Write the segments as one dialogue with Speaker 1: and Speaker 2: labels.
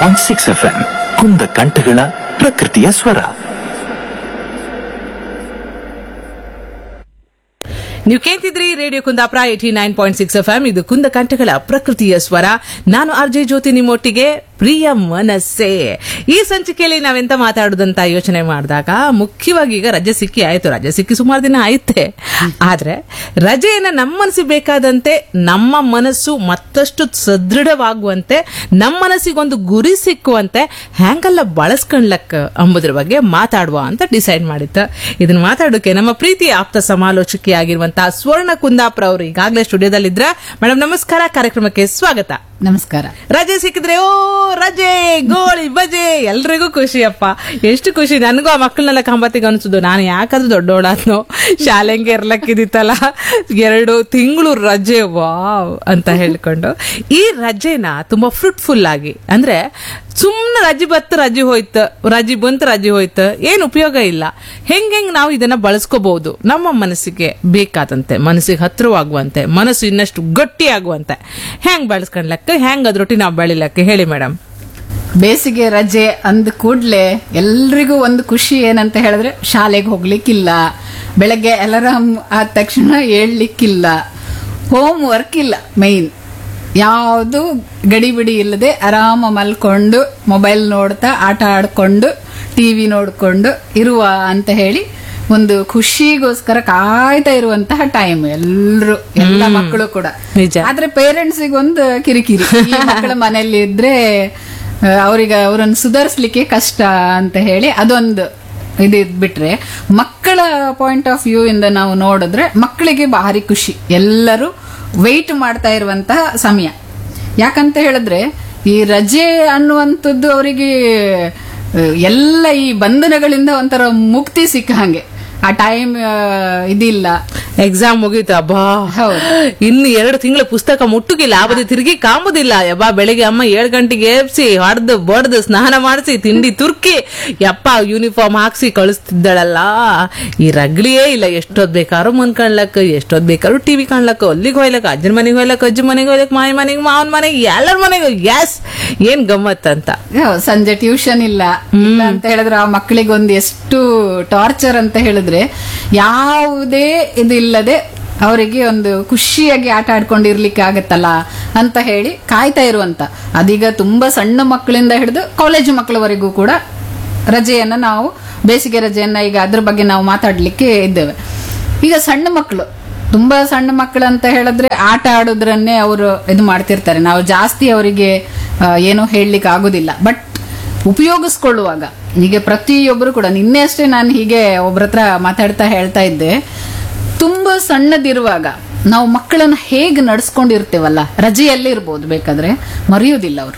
Speaker 1: Point six F M ಕುಂದ ಕಂಠಗಳ ಪ್ರಕೃತಿಯ ಸ್ವರ
Speaker 2: ನೀವು ಕೇಳ್ತಿದ್ರಿ radio Kundapura eighty nine point six F M ಇದು ಕುಂದ ಕಂಠಗಳ ಪ್ರಕೃತಿಯ ಸ್ವರ ನಾನು ಅರ್ಜಯ್ ಜ್ಯೋತಿ ನಿಮ್ಮೊಟ್ಟಿಗೆ ಪ್ರಿಯ ಮನಸ್ಸೇ ಈ ಸಂಚಿಕೆಯಲ್ಲಿ ನಾವೆಂತ ಮಾತಾಡುದಂತ ಯೋಚನೆ ಮಾಡಿದಾಗ ಮುಖ್ಯವಾಗಿ ಈಗ ರಜೆ ಸಿಕ್ಕಿ ಆಯ್ತು ರಜೆ ಸಿಕ್ಕಿ ಸುಮಾರು ದಿನ ಆಯ್ತೆ ಆದ್ರೆ ರಜೆಯನ್ನ ನಮ್ಮ ಮನಸ್ಸಿಗೆ ಬೇಕಾದಂತೆ ನಮ್ಮ ಮನಸ್ಸು ಮತ್ತಷ್ಟು ಸದೃಢವಾಗುವಂತೆ ನಮ್ಮ ಮನಸ್ಸಿಗೊಂದು ಗುರಿ ಸಿಕ್ಕುವಂತೆ ಹ್ಯಾಂಗೆಲ್ಲ ಬಳಸ್ಕೊಂಡ್ಲಕ್ ಅಂಬುದ್ರ ಬಗ್ಗೆ ಮಾತಾಡುವ ಅಂತ ಡಿಸೈಡ್ ಮಾಡಿತ್ತು ಇದನ್ನ ಮಾತಾಡೋಕೆ ನಮ್ಮ ಪ್ರೀತಿ ಆಪ್ತ ಸಮಾಲೋಚಕಿಯಾಗಿರುವಂತಹ ಸ್ವರ್ಣ ಕುಂದಾಪುರ ಅವರು ಈಗಾಗಲೇ ಸ್ಟುಡಿಯೋದಲ್ಲಿದ್ರ ಮೇಡಮ್ ನಮಸ್ಕಾರ ಕಾರ್ಯಕ್ರಮಕ್ಕೆ ಸ್ವಾಗತ
Speaker 3: ನಮಸ್ಕಾರ
Speaker 2: ರಜೆ ಸಿಕ್ಕಿದ್ರೆ ಓ ರಜೆ ಗೋಳಿ ಬಜೆ ಎಲ್ರಿಗೂ ಖುಷಿ ಅಪ್ಪ ಎಷ್ಟು ಖುಷಿ ನನಗೂ ಆ ಮಕ್ಕಳನ್ನೆಲ್ಲ ಕಂಬತ್ತಿಗೆ ಅನ್ಸುದು ನಾನು ಯಾಕಾದ್ರೂ ದೊಡ್ಡೋಳಾದ್ನೋ ಶಾಲೆಂಗೆ ಇರ್ಲಕ್ಕಿದಿತ್ತಲ್ಲ ಎರಡು ತಿಂಗಳು ರಜೆ ವಾವ್ ಅಂತ ಹೇಳ್ಕೊಂಡು ಈ ರಜೆನ ತುಂಬಾ ಫ್ರೂಟ್ಫುಲ್ ಆಗಿ ಅಂದ್ರೆ ಸುಮ್ನೆ ರಜೆ ಬತ್ತು ರಜೆ ಹೋಯ್ತು ರಜೆ ಬಂತು ರಜೆ ಹೋಯ್ತು ಏನ್ ಉಪಯೋಗ ಇಲ್ಲ ಹೆಂಗ್ ಹೆಂಗ್ ನಾವು ಇದನ್ನ ಬಳಸ್ಕೋಬಹುದು ನಮ್ಮ ಮನಸ್ಸಿಗೆ ಬೇಕಾದಂತೆ ಮನಸ್ಸಿಗೆ ಹತ್ರವಾಗುವಂತೆ ಮನಸ್ಸು ಇನ್ನಷ್ಟು ಗಟ್ಟಿಯಾಗುವಂತೆ ಹೆಂಗ್ ಬಳಸ್ಕೊಂಡ್ಲಕ್ಕ ಹೆಂಗ್ ಅದ್ರೊಟ್ಟಿ ನಾವು ಬೆಳಿಲಕ್ಕೆ ಹೇಳಿ ಮೇಡಮ್
Speaker 3: ಬೇಸಿಗೆ ರಜೆ ಅಂದ ಕೂಡ್ಲೆ ಎಲ್ರಿಗೂ ಒಂದು ಖುಷಿ ಏನಂತ ಹೇಳಿದ್ರೆ ಶಾಲೆಗೆ ಹೋಗ್ಲಿಕ್ಕಿಲ್ಲ ಬೆಳಗ್ಗೆ ಅಲಾರಾಮ್ ಆದ ತಕ್ಷಣ ಏಳ್ಲಿಕ್ಕಿಲ್ಲ ಹೋಮ್ ವರ್ಕ್ ಇಲ್ಲ ಮೈನ್ ಯಾವುದು ಗಡಿಬಿಡಿ ಇಲ್ಲದೆ ಆರಾಮ ಮಲ್ಕೊಂಡು ಮೊಬೈಲ್ ನೋಡ್ತಾ ಆಟ ಆಡ್ಕೊಂಡು ಟಿವಿ ನೋಡ್ಕೊಂಡು ಇರುವ ಅಂತ ಹೇಳಿ ಒಂದು ಖುಷಿಗೋಸ್ಕರ ಕಾಯ್ತಾ ಇರುವಂತಹ ಟೈಮ್ ಎಲ್ರು ಎಲ್ಲ ಮಕ್ಕಳು ಕೂಡ
Speaker 2: ನಿಜ.
Speaker 3: ಆದ್ರೆ ಪೇರೆಂಟ್ಸಿಗೆ ಒಂದು ಕಿರಿಕಿರಿ ಈ ಮಕ್ಕಳ ಮನೆಯಲ್ಲಿ ಇದ್ರೆ ಅವರಿಗೆ ಅವರನ್ನು ಸುಧಾರಿಸ್ಲಿಕ್ಕೆ ಕಷ್ಟ ಅಂತ ಹೇಳಿ ಅದೊಂದು ಇದು ಬಿಟ್ರೆ ಮಕ್ಕಳ ಪಾಯಿಂಟ್ ಆಫ್ ವ್ಯೂ ಇಂದ ನಾವು ನೋಡಿದ್ರೆ ಮಕ್ಕಳಿಗೆ ಭಾರಿ ಖುಷಿ ಎಲ್ಲರೂ ವೆಯ್ಟ್ ಮಾಡ್ತಾ ಇರುವಂತಹ ಸಮಯ ಯಾಕಂತ ಹೇಳಿದ್ರೆ ಈ ರಜೆ ಅನ್ನುವಂಥದ್ದು ಅವರಿಗೆ ಎಲ್ಲ ಈ ಬಂಧನಗಳಿಂದ ಒಂಥರ ಮುಕ್ತಿ ಸಿಕ್ಕ ಹಾಗೆ ಆ ಟೈಮ್ ಇದಿಲ್ಲ
Speaker 2: ಎಕ್ಸಾಮ್ ಮುಗೀತು ಅಬ್ಬಾ
Speaker 3: ಹೌದು.
Speaker 2: ಇನ್ನು ಎರಡು ತಿಂಗಳ ಪುಸ್ತಕ ಮುಟ್ಟುಗಿಲ್ಲ ಅವಧಿ ತಿರುಗಿ ಕಾಂಬುದಿಲ್ಲ ಯಬ್ಬಾ ಬೆಳಿಗ್ಗೆ ಅಮ್ಮ ಏಳು ಗಂಟೆಗೆ ಎಬ್ಸಿ ಹೊಡೆದು ಬಡ್ದು ಸ್ನಾನ ಮಾಡಿಸಿ ತಿಂಡಿ ತುರ್ಕಿ ಯಪ್ಪ ಯೂನಿಫಾರ್ಮ್ ಹಾಕ್ಸಿ ಕಳಿಸ್ತಿದ್ದಳಲ್ಲ ಈ ರಗ್ಲಿಯೇ ಇಲ್ಲ ಎಷ್ಟೊತ್ ಬೇಕಾದ್ರೂ ಮನ್ಕಣ್ಲಕ್ ಎಷ್ಟೊತ್ ಬೇಕಾದ್ರೂ ಟಿವಿ ಕಾಣ್ಲಕ್ ಅಲ್ಲಿಗೆ ಹೋಯ್ಲಕ್ ಅಜ್ಜನ ಮನೆಗೆ ಹೋಯ್ಲಕ್ ಅಜ್ಜಿ ಮನೆಗೆ ಹೋಯ್ಲಕ್ ಮಾಯಿ ಮನೆಗೆ ಮಾವನ ಮನೆಗೆ ಎಲ್ಲರ ಮನೆಗೆ ಎಸ್ ಏನ್ ಗಮ್ಮತ್ ಅಂತ
Speaker 3: ಹೌದು, ಸಂಜೆ ಟ್ಯೂಷನ್ ಇಲ್ಲ ಇಲ್ಲ ಅಂತ ಹೇಳಿದ್ರೆ ಆ ಮಕ್ಕಳಿಗೆ ಒಂದು ಎಷ್ಟು ಟಾರ್ಚರ್ ಅಂತ ಹೇಳಿದ್ರೆ ಯಾವುದೇ ಇದು ಇಲ್ಲದೆ ಅವರಿಗೆ ಒಂದು ಖುಷಿಯಾಗಿ ಆಟ ಆಡ್ಕೊಂಡು ಇರ್ಲಿಕ್ಕೆ ಆಗತ್ತಲ್ಲ ಅಂತ ಹೇಳಿ ಕಾಯ್ತಾ ಇರುವಂತ ಅದೀಗ ತುಂಬಾ ಸಣ್ಣ ಮಕ್ಕಳಿಂದ ಹಿಡಿದು ಕಾಲೇಜು ಮಕ್ಕಳವರೆಗೂ ಕೂಡ ರಜೆಯನ್ನ ನಾವು ಬೇಸಿಗೆ ರಜೆಯನ್ನ ಈಗ ಅದ್ರ ಬಗ್ಗೆ ನಾವು ಮಾತಾಡ್ಲಿಕ್ಕೆ ಇದ್ದೇವೆ ಈಗ ಸಣ್ಣ ಮಕ್ಕಳು ತುಂಬಾ ಸಣ್ಣ ಮಕ್ಕಳು ಅಂತ ಹೇಳಿದ್ರೆ ಆಟ ಆಡೋದ್ರನ್ನೇ ಅವರು ಇದು ಮಾಡ್ತಿರ್ತಾರೆ ನಾವು ಜಾಸ್ತಿ ಅವರಿಗೆ ಆ, ಏನು ಹೇಳಲಿಕ್ಕೆ ಆಗುದಿಲ್ಲ ಬಟ್ ಉಪಯೋಗಿಸ್ಕೊಳ್ಳುವಾಗ ಈಗ ಪ್ರತಿಯೊಬ್ಬರು ಕೂಡ ನಿನ್ನೆ ಅಷ್ಟೇ ನಾನು ಹೀಗೆ ಒಬ್ರ ಹತ್ರ ಮಾತಾಡ್ತಾ ಹೇಳ್ತಾ ಇದ್ದೆ ತುಂಬಾ ಸಣ್ಣದಿರುವಾಗ ನಾವು ಮಕ್ಕಳನ್ನ ಹೇಗೆ ನಡ್ಸ್ಕೊಂಡಿರ್ತೇವಲ್ಲ ರಜೆಯಲ್ಲೇ ಇರ್ಬೋದು ಬೇಕಾದ್ರೆ ಮರೆಯೋದಿಲ್ಲ ಅವರು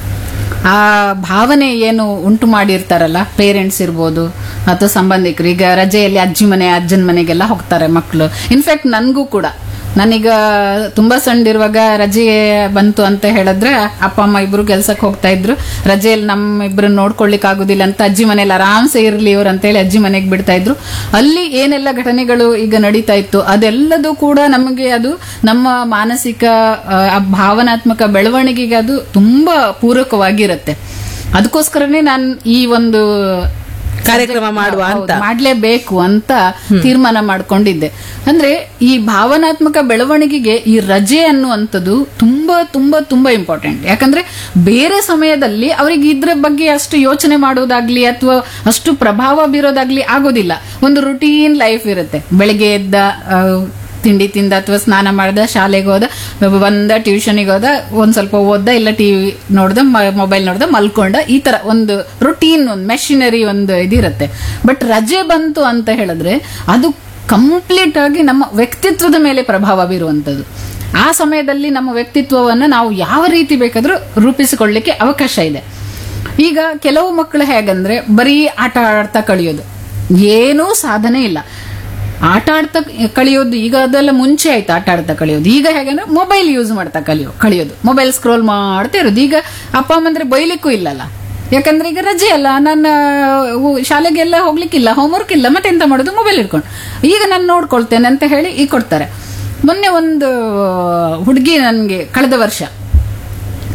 Speaker 3: ಆ ಭಾವನೆ ಏನು ಉಂಟು ಮಾಡಿರ್ತಾರಲ್ಲ ಪೇರೆಂಟ್ಸ್ ಇರ್ಬೋದು ಅಥವಾ ಸಂಬಂಧಿಕರು ಈಗ ರಜೆಯಲ್ಲಿ ಅಜ್ಜಿ ಮನೆ ಅಜ್ಜನ ಮನೆಗೆಲ್ಲ ಹೋಗ್ತಾರೆ ಮಕ್ಕಳು ಇನ್ಫ್ಯಾಕ್ಟ್ ನನಗೂ ಕೂಡ ನಾನೀಗ ತುಂಬಾ ಸಣ್ಣದಿರುವಾಗ ರಜೆ ಬಂತು ಅಂತ ಹೇಳಿದ್ರೆ ಅಪ್ಪ ಅಮ್ಮ ಇಬ್ರು ಕೆಲ್ಸಕ್ಕೆ ಹೋಗ್ತಾ ಇದ್ರು ರಜೆಯಲ್ಲಿ ನಮ್ಮ ಇಬ್ರು ನೋಡ್ಕೊಳ್ಲಿಕ್ಕೆ ಆಗುದಿಲ್ಲ ಅಂತ ಅಜ್ಜಿ ಮನೇಲಿ ಆರಾಮ್ಸೆ ಇರ್ಲಿ ಇವ್ರು ಅಂತೇಳಿ ಅಜ್ಜಿ ಮನೆಗೆ ಬಿಡ್ತಾ ಇದ್ರು ಅಲ್ಲಿ ಏನೆಲ್ಲ ಘಟನೆಗಳು ಈಗ ನಡೀತಾ ಇತ್ತು ಅದೆಲ್ಲದೂ ಕೂಡ ನಮಗೆ ಅದು ನಮ್ಮ ಮಾನಸಿಕ ಆ, ಆ ಭಾವನಾತ್ಮಕ ಬೆಳವಣಿಗೆಗೆ ಅದು ತುಂಬಾ ಪೂರಕವಾಗಿರುತ್ತೆ ಅದಕ್ಕೋಸ್ಕರನೇ ನಾನು ಈ ಒಂದು
Speaker 2: ಕಾರ್ಯಕ್ರಮ ಮಾಡುವ ಅಂತ.
Speaker 3: ಹೌದು, ಮಾಡ್ಲೇಬೇಕು ಅಂತ ತೀರ್ಮಾನ ಮಾಡ್ಕೊಂಡಿದ್ದೆ ಅಂದ್ರೆ ಈ ಭಾವನಾತ್ಮಕ ಬೆಳವಣಿಗೆಗೆ ಈ ರಜೆ ಅನ್ನುವಂಥದ್ದು ತುಂಬಾ ತುಂಬಾ ತುಂಬಾ ಇಂಪಾರ್ಟೆಂಟ್ ಯಾಕಂದ್ರೆ ಬೇರೆ ಸಮಯದಲ್ಲಿ ಅವರಿಗೆ ಇದ್ರ ಬಗ್ಗೆ ಅಷ್ಟು ಯೋಚನೆ ಮಾಡುವುದಾಗ್ಲಿ ಅಥವಾ ಅಷ್ಟು ಪ್ರಭಾವ ಬೀರೋದಾಗ್ಲಿ ಆಗೋದಿಲ್ಲ ಒಂದು ರುಟೀನ್ ಲೈಫ್ ಇರುತ್ತೆ ಬೆಳಿಗ್ಗೆ ಎದ್ದ ಆ, ತಿಂಡಿ ತಿಂದ ಅಥವಾ ಸ್ನಾನ ಮಾಡ್ದ ಶಾಲೆಗೆ ಹೋದ ಬಂದ ಟ್ಯೂಷನಿಗೆ ಹೋದ ಒಂದ್ ಸ್ವಲ್ಪ ಓದ್ದ ಇಲ್ಲ ಟಿವಿ ನೋಡ್ದ ಮೊಬೈಲ್ ನೋಡ್ದ ಮಲ್ಕೊಂಡ ಈ ತರ ಒಂದು ರುಟೀನ್ ಒಂದು ಮೆಷಿನರಿ ಒಂದು ಇದಿರುತ್ತೆ ಬಟ್ ರಜೆ ಬಂತು ಅಂತ ಹೇಳಿದ್ರೆ ಅದು ಕಂಪ್ಲೀಟ್ ಆಗಿ ನಮ್ಮ ವ್ಯಕ್ತಿತ್ವದ ಮೇಲೆ ಪ್ರಭಾವ ಬೀರುವಂಥದ್ದು ಆ ಸಮಯದಲ್ಲಿ ನಮ್ಮ ವ್ಯಕ್ತಿತ್ವವನ್ನು ನಾವು ಯಾವ ರೀತಿ ಬೇಕಾದ್ರೂ ರೂಪಿಸಿಕೊಳ್ಳಿಕ್ಕೆ ಅವಕಾಶ ಇದೆ ಈಗ ಕೆಲವು ಮಕ್ಕಳು ಹೇಗಂದ್ರೆ ಬರೀ ಆಟ ಆಡ್ತಾ ಕಳಿಯೋದು ಏನೂ ಸಾಧನೆ ಇಲ್ಲ ಆಟ ಆಡ್ತಾ ಕಳಿಯೋದು ಈಗ ಅದೆಲ್ಲ ಮುಂಚೆ ಆಯ್ತು ಆಟ ಆಡ್ತಾ ಕಳಿಯೋದು ಈಗ ಹೇಗಂದ್ರೆ ಮೊಬೈಲ್ ಯೂಸ್ ಮಾಡ್ತಾ ಕಲಿಯೋ ಕಳಿಯೋದು ಮೊಬೈಲ್ ಸ್ಕ್ರೋಲ್ ಮಾಡ್ತಾ ಇರೋದು ಈಗ ಅಪ್ಪ ಅಮ್ಮಂದ್ರೆ ಬೈಲಿಕ್ಕೂ ಇಲ್ಲಲ್ಲ ಯಾಕಂದ್ರೆ ಈಗ ರಜೆ ಅಲ್ಲ ನನ್ನ ಉ- ಶಾಲೆಗೆಲ್ಲ ಹೋಗ್ಲಿಕ್ಕಿಲ್ಲ ಹೋಮ್ವರ್ಕ್ ಇಲ್ಲ ಮತ್ತೆ ಎಂತ ಮಾಡೋದು ಮೊಬೈಲ್ ಇಟ್ಕೊಂಡು ಈಗ ನಾನು ನೋಡ್ಕೊಳ್ತೇನೆ ಅಂತ ಹೇಳಿ ಈಗ ಕೊಡ್ತಾರೆ ಮೊನ್ನೆ ಒಂದು ಹುಡುಗಿ ನನಗೆ ಕಳೆದ ವರ್ಷ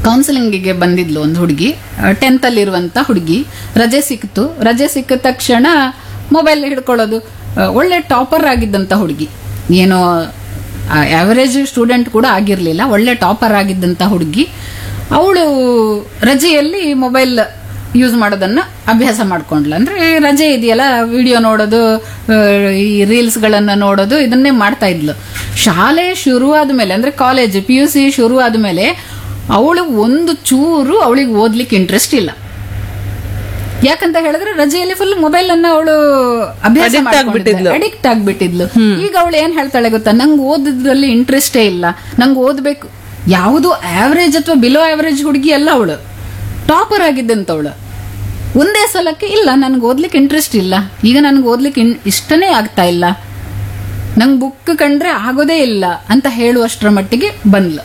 Speaker 3: ಕೌನ್ಸಿಲಿಂಗಿಗೆ ಬಂದಿದ್ಲು ಒಂದು ಹುಡುಗಿ ಟೆಂತ್ ಅಲ್ಲಿ ಇರುವಂತ ಹುಡುಗಿ ರಜೆ ಸಿಕ್ತು ರಜೆ ಸಿಕ್ಕ ತಕ್ಷಣ ಮೊಬೈಲ್ ಹಿಡ್ಕೊಳ್ಳೋದು ಆ, ಒಳ್ಳೆ ಟಾಪರ್ ಆಗಿದ್ದಂತ ಹುಡುಗಿ ಏನೋ ಆವರೇಜ್ ಸ್ಟೂಡೆಂಟ್ ಕೂಡ ಆಗಿರ್ಲಿಲ್ಲ ಒಳ್ಳೆ ಟಾಪರ್ ಆಗಿದ್ದಂತ ಹುಡುಗಿ ಅವಳು ರಜೆಯಲ್ಲಿ ಮೊಬೈಲ್ ಯೂಸ್ ಮಾಡೋದನ್ನ ಅಭ್ಯಾಸ ಮಾಡ್ಕೊಂಡ್ಲ ಅಂದ್ರೆ ರಜೆ ಇದೆಯಲ್ಲ ವಿಡಿಯೋ ನೋಡೋದು ಆ, ಈ ರೀಲ್ಸ್ ಗಳನ್ನ ನೋಡೋದು ಇದನ್ನೇ ಮಾಡ್ತಾ ಇದ್ಲು ಶಾಲೆ ಶುರುವಾದ ಮೇಲೆ ಅಂದ್ರೆ ಕಾಲೇಜ್ ಪಿ ಯು ಸಿ ಶುರು ಮೇಲೆ ಅವಳು ಒಂದು ಚೂರು ಅವಳಿಗೆ ಓದ್ಲಿಕ್ಕೆ ಇಂಟ್ರೆಸ್ಟ್ ಇಲ್ಲ ಯಾಕಂತ ಹೇಳಿದ್ರೆ ರಜೆಯಲ್ಲಿ ಫುಲ್ ಮೊಬೈಲ್ ಅನ್ನ ಅವಳು ಅಭ್ಯಾಸ
Speaker 2: Addict ಆಗ್ಬಿಟ್ಟಿದ್ಲು.
Speaker 3: ಅಡಿಕ್ಟ್ ಆಗ್ಬಿಟ್ಟಿದ್ಲು ಈಗ ಅವಳು ಏನ್ ಹೇಳ್ತಾಳೆ ಗೊತ್ತಾ ನಂಗೆ ಓದಿದ್ರಲ್ಲಿ ಇಂಟ್ರೆಸ್ಟೇ ಇಲ್ಲ ನಂಗೆ ಓದ್ಬೇಕು ಯಾವುದು ಆವರೇಜ್ ಅಥವಾ ಬಿಲೋ ಆವರೇಜ್ ಹುಡುಗಿ ಅಲ್ಲ ಅವಳು ಟಾಪರ್ ಆಗಿದ್ದಂತವಳು ಒಂದೇ ಸಲಕ್ಕೆ ಇಲ್ಲ ನನ್ಗೆ ಓದ್ಲಿಕ್ಕೆ ಇಂಟ್ರೆಸ್ಟ್ ಇಲ್ಲ ಈಗ ನನ್ಗೆ ಓದ್ಲಿಕ್ಕೆ ಇನ್- ಇಷ್ಟನೇ ಆಗ್ತಾ ಇಲ್ಲ ನಂಗೆ ಬುಕ್ ಕಂಡ್ರೆ ಆಗೋದೇ ಇಲ್ಲ ಅಂತ ಹೇಳುವಷ್ಟರ ಮಟ್ಟಿಗೆ ಬಂದ್ಲು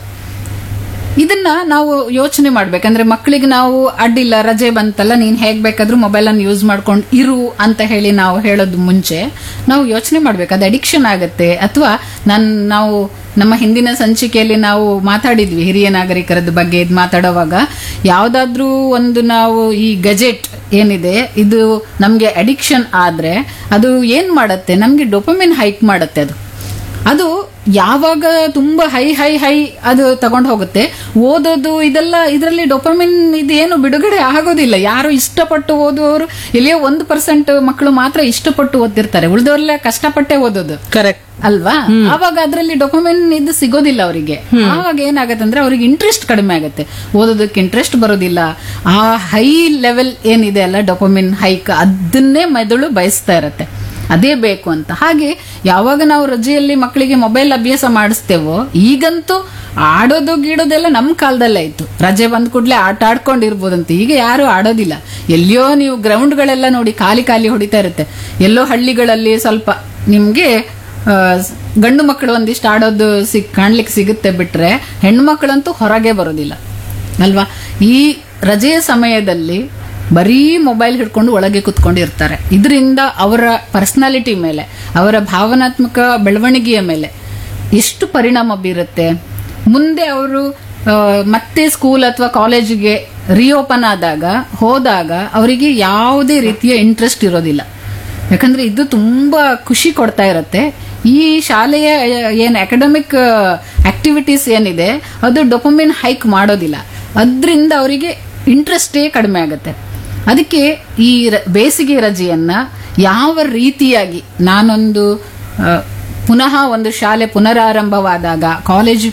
Speaker 3: ಇದನ್ನ ನಾವು ಯೋಚನೆ ಮಾಡ್ಬೇಕಂದ್ರೆ ಮಕ್ಕಳಿಗೆ ನಾವು ಅಡ್ಡಿಲ್ಲ ರಜೆ ಬಂತಲ್ಲ ನೀನ್ ಹೇಗ್ ಬೇಕಾದ್ರೂ ಮೊಬೈಲ್ ಅನ್ನು ಯೂಸ್ ಮಾಡ್ಕೊಂಡು ಇರು ಅಂತ ಹೇಳಿ ನಾವು ಹೇಳೋದು ಮುಂಚೆ ನಾವು ಯೋಚನೆ ಮಾಡ್ಬೇಕು ಅದು ಅಡಿಕ್ಷನ್ ಆಗತ್ತೆ ಅಥವಾ ನನ್ ನಾವು ನಮ್ಮ ಹಿಂದಿನ ಸಂಚಿಕೆಯಲ್ಲಿ ನಾವು ಮಾತಾಡಿದ್ವಿ ಹಿರಿಯ ನಾಗರಿಕರದ ಬಗ್ಗೆ ಇದು ಮಾತಾಡುವಾಗ ಯಾವ್ದಾದ್ರೂ ಒಂದು ನಾವು ಈ ಗಜೆಟ್ ಏನಿದೆ ಇದು ನಮ್ಗೆ ಅಡಿಕ್ಷನ್ ಆದ್ರೆ ಅದು ಏನ್ ಮಾಡತ್ತೆ ನಮ್ಗೆ ಡೊಪಮಿನ್ ಹೈಕ್ ಮಾಡತ್ತೆ ಅದು ಅದು ಯಾವಾಗ ತುಂಬಾ ಹೈ ಹೈ ಹೈ ಅದು ತಗೊಂಡು ಹೋಗುತ್ತೆ ಓದೋದು ಇದೆಲ್ಲ ಇದರಲ್ಲಿ ಡೊಪಮಿನ್ ಇದೇನು ಬಿಡುಗಡೆ ಆಗೋದಿಲ್ಲ ಯಾರು ಇಷ್ಟಪಟ್ಟು ಓದುವವರು ಎಲ್ಲಿಯೋ ಒಂದು ಪರ್ಸೆಂಟ್ ಮಕ್ಕಳು ಮಾತ್ರ ಇಷ್ಟಪಟ್ಟು ಓದ್ತಿರ್ತಾರೆ ಉಳಿದವರೆಲ್ಲ ಕಷ್ಟಪಟ್ಟೆ ಓದೋದು
Speaker 2: ಕರೆಕ್ಟ್
Speaker 3: ಅಲ್ವಾ ಆವಾಗ ಅದರಲ್ಲಿ ಡೊಪಮಿನ್ ಇದು ಸಿಗೋದಿಲ್ಲ ಅವರಿಗೆ ಆವಾಗ ಏನಾಗತ್ತೆ ಅಂದ್ರೆ ಅವ್ರಿಗೆ ಇಂಟ್ರೆಸ್ಟ್ ಕಡಿಮೆ ಆಗುತ್ತೆ ಓದೋದಕ್ಕೆ ಇಂಟ್ರೆಸ್ಟ್ ಬರೋದಿಲ್ಲ ಆ ಹೈ ಲೆವೆಲ್ ಏನಿದೆ ಅಲ್ಲ ಡೊಪಮಿನ್ ಹೈಕ್ ಅದನ್ನೇ ಮೆದುಳು ಬಯಸ್ತಾ ಇರತ್ತೆ ಅದೇ ಬೇಕು ಅಂತ ಹಾಗೆ ಯಾವಾಗ ನಾವು ರಜೆಯಲ್ಲಿ ಮಕ್ಕಳಿಗೆ ಮೊಬೈಲ್ ಅಭ್ಯಾಸ ಮಾಡಿಸ್ತೇವೋ ಈಗಂತೂ ಆಡೋದು ಗೀಡೋದೆಲ್ಲ ನಮ್ಮ ಕಾಲದಲ್ಲೇ ಇತ್ತು ರಜೆ ಬಂದ ಕೂಡಲೇ ಆಟ ಆಡ್ಕೊಂಡಿರ್ಬೋದಂತೆ ಈಗ ಯಾರು ಆಡೋದಿಲ್ಲ ಎಲ್ಲಿಯೋ ನೀವು ಗ್ರೌಂಡ್ಗಳೆಲ್ಲ ನೋಡಿ ಖಾಲಿ ಖಾಲಿ ಹೊಡಿತಾ ಇರುತ್ತೆ ಎಲ್ಲೋ ಹಳ್ಳಿಗಳಲ್ಲಿ ಸ್ವಲ್ಪ ನಿಮ್ಗೆ ಆ, ಗಂಡು ಮಕ್ಕಳು ಒಂದಿಷ್ಟು ಆಡೋದು ಸಿಕ್ ಕಾಣ್ಲಿಕ್ಕೆ ಸಿಗುತ್ತೆ ಬಿಟ್ರೆ ಹೆಣ್ಣು ಮಕ್ಕಳಂತೂ ಹೊರಗೆ ಬರೋದಿಲ್ಲ ಅಲ್ವಾ ಈ ರಜೆಯ ಸಮಯದಲ್ಲಿ ಬರೀ ಮೊಬೈಲ್ ಹಿಡ್ಕೊಂಡು ಒಳಗೆ ಕುತ್ಕೊಂಡಿರ್ತಾರೆ ಇದರಿಂದ ಅವರ ಪರ್ಸನಾಲಿಟಿ ಮೇಲೆ ಅವರ ಭಾವನಾತ್ಮಕ ಬೆಳವಣಿಗೆಯ ಮೇಲೆ ಎಷ್ಟು ಪರಿಣಾಮ ಬೀರುತ್ತೆ ಮುಂದೆ ಅವರು ಆ, ಮತ್ತೆ ಸ್ಕೂಲ್ ಅಥವಾ ಕಾಲೇಜಿಗೆ ರಿಓಪನ್ ಆದಾಗ ಹೋದಾಗ ಅವರಿಗೆ ಯಾವುದೇ ರೀತಿಯ ಇಂಟ್ರೆಸ್ಟ್ ಇರೋದಿಲ್ಲ ಯಾಕಂದ್ರೆ ಇದು ತುಂಬಾ ಖುಷಿ ಕೊಡ್ತಾ ಇರುತ್ತೆ ಈ ಶಾಲೆಯ ಏನ್ ಅಕಾಡೆಮಿಕ್ ಆಕ್ಟಿವಿಟೀಸ್ ಏನಿದೆ ಅದು ಡೊಪಮಿನ್ ಹೈಕ್ ಮಾಡೋದಿಲ್ಲ ಅದರಿಂದ ಅವರಿಗೆ ಇಂಟ್ರೆಸ್ಟೇ ಕಡಿಮೆ ಆಗುತ್ತೆ ಅದಕ್ಕೆ ಈ ರ- ಬೇಸಿಗೆ ರಜೆಯನ್ನ ಯಾವ ರೀತಿಯಾಗಿ ನಾನೊಂದು ಆ, ಪುನಃ ಒಂದು ಶಾಲೆ ಪುನರಾರಂಭವಾದಾಗ ಕಾಲೇಜು